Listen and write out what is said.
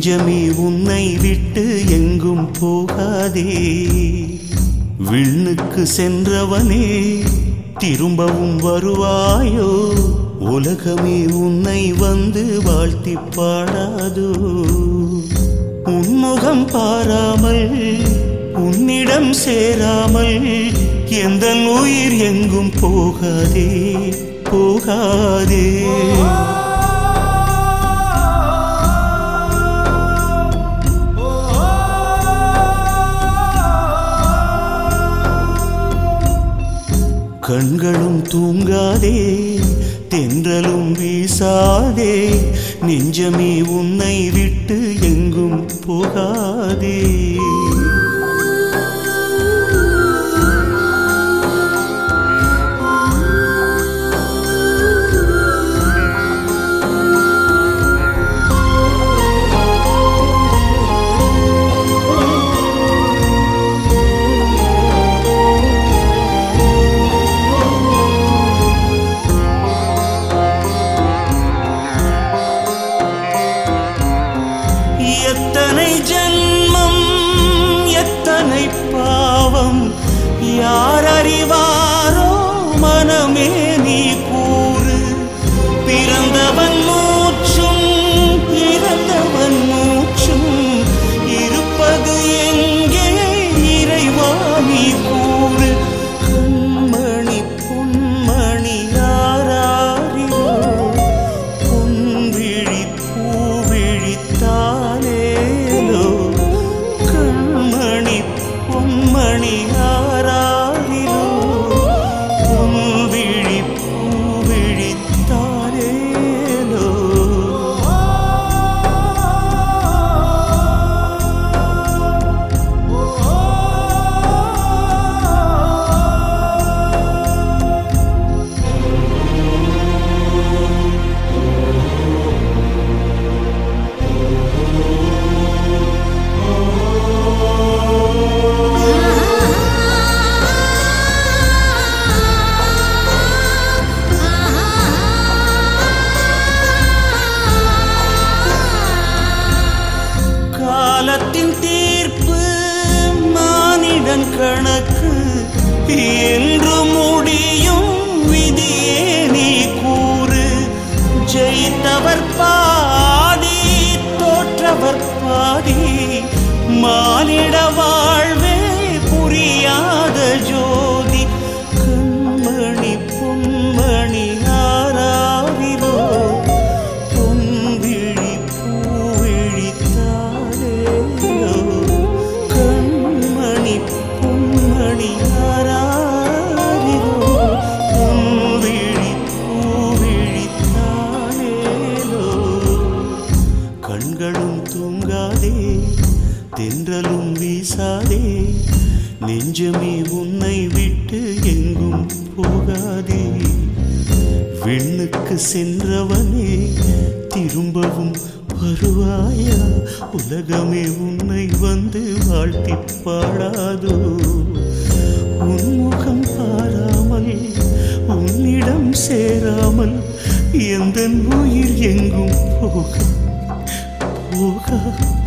நெஞ்சமே உன்னை விட்டு எங்கும் போகாதே விண்ணுக்கு சென்றவனே திரும்பவும் வருவாயோ உலகமே உன்னை வந்து வாழ்த்தி பாடாதோ உன்முகம் பாராமல் உன்னிடம் சேராமல் எந்த உயிர் எங்கும் போகாதே போகாதே கண்களும் தூங்காதே தென்றலும் வீசாதே நெஞ்சமே உன்னை விட்டு எங்கும் போகாதே எத்தனை ஜென்மம் எத்தனை பாவம் யார் அறிவாரோ மனமே நீ கூறு பிறந்தவன் மூச்சும் இறந்தவன் மூச்சும் இருப்பது எங்கே இறைவா நீ கூறு கண்மணி பொன்மணி யாராரிரோ பொன்விழி பூவிழித்தாலேலோ கண்மணி பொன்மணி யாராரிரோ பொன்விழி பூவிழித்தாலேலோ காலத்தின் தீர்ப்பு மானிடன் கணக்கு என்று முடியும் விதியே நீ கூறு ஜெயித்தவர் பாதி தோற்றவர் பாதி மானிட வாழ்வே புரியாத ஜோதி கண்மணி பொன்மணி ஆராவிரோ பொன்விழி பூவிழித்தாலேலோ கண்மணி பொன்மணி ஆராரிரோ பொன்விழி பூவிழித்தாலேலோ கண்களும் தூங்காதே தென்றலும் வீசாதே நெஞ்சமே உன்னை விட்டு எங்கும் போகாதே விண்ணுக்கு சென்றவனே திரும்பவும் வருவாயா உலகமே உன்னை வந்து வாழ்த்தி பாடாதோ உன்முகம் பாராமல் உன்னிடம் சேராமல் எந்த உயிர் எங்கும் போக போக